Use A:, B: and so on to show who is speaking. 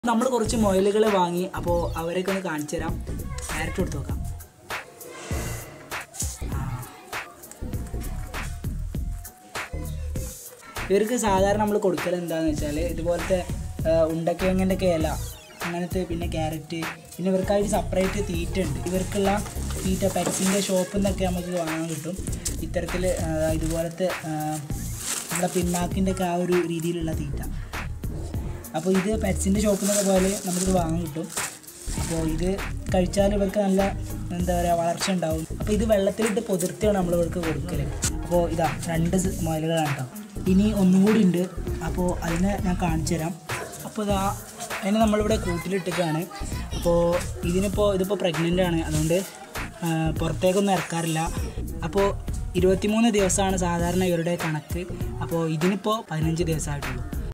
A: നമ്മൾ കുറച്ച് മൊയിലുകൾ വാങ്ങി അപ്പോൾ അവരെയൊക്കെ ഒന്ന് കാണിച്ചു തരാം ഡയറക്റ്റ് കൊടുത്ത് നോക്കാം ആ. ഇവർക്ക് സാധാരണ നമ്മൾ കൊടുക്കൽ എന്താണെന്ന് വെച്ചാൽ ഇതുപോലത്തെ ആ, ഉണ്ടക്കിഴങ്ങിൻ്റെ ഒക്കെ ഇല അങ്ങനത്തെ പിന്നെ ക്യാരറ്റ് പിന്നെ ഇവർക്കായിട്ട് സെപ്പറേറ്റ് തീറ്റ ഉണ്ട് ഇവർക്കുള്ള തീറ്റ പെറ്റ്സിൻ്റെ ഷോപ്പിൽ നിന്നൊക്കെ നമുക്ക് വാങ്ങാൻ കിട്ടും ഇത്തരത്തിൽ ആ, ഇതുപോലത്തെ ആ, നമ്മുടെ പിണ്ണാക്കിൻ്റെ ഒക്കെ ആ ഒരു രീതിയിലുള്ള തീറ്റ അപ്പോൾ ഇത് പെറ്റ്സിൻ്റെ ഷോപ്പിൽ നിന്നൊക്കെ പോയാൽ നമുക്കിത് വാങ്ങാൻ കിട്ടും അപ്പോൾ ഇത് കഴിച്ചാൽ ഇവർക്ക് നല്ല എന്താ പറയുക വളർച്ച ഉണ്ടാവും അപ്പോൾ ഇത് വെള്ളത്തിലിട്ട് പൊതിർത്തിയാണ് നമ്മൾ ഇവർക്ക് കൊടുക്കൽ അപ്പോൾ ഇതാ രണ്ട് സ് മുയലുകളാണ് കേട്ടോ ഇനി ഒന്നും കൂടി ഉണ്ട് അപ്പോൾ അതിനെ ഞാൻ കാണിച്ചു തരാം അപ്പോൾ ഇതാ അതിനെ നമ്മളിവിടെ കൂട്ടിലിട്ടിട്ടാണ് അപ്പോൾ ഇതിനിപ്പോൾ ഇതിപ്പോൾ പ്രഗ്നൻ്റ് ആണ് അതുകൊണ്ട് ആ, പുറത്തേക്കൊന്നും ഇറക്കാറില്ല അപ്പോൾ ഇരുപത്തിമൂന്ന് ദിവസമാണ് സാധാരണ ഇവരുടെ കണക്ക് അപ്പോൾ ഇതിനിപ്പോൾ പതിനഞ്ച് ദിവസമായിട്ടുള്ളൂ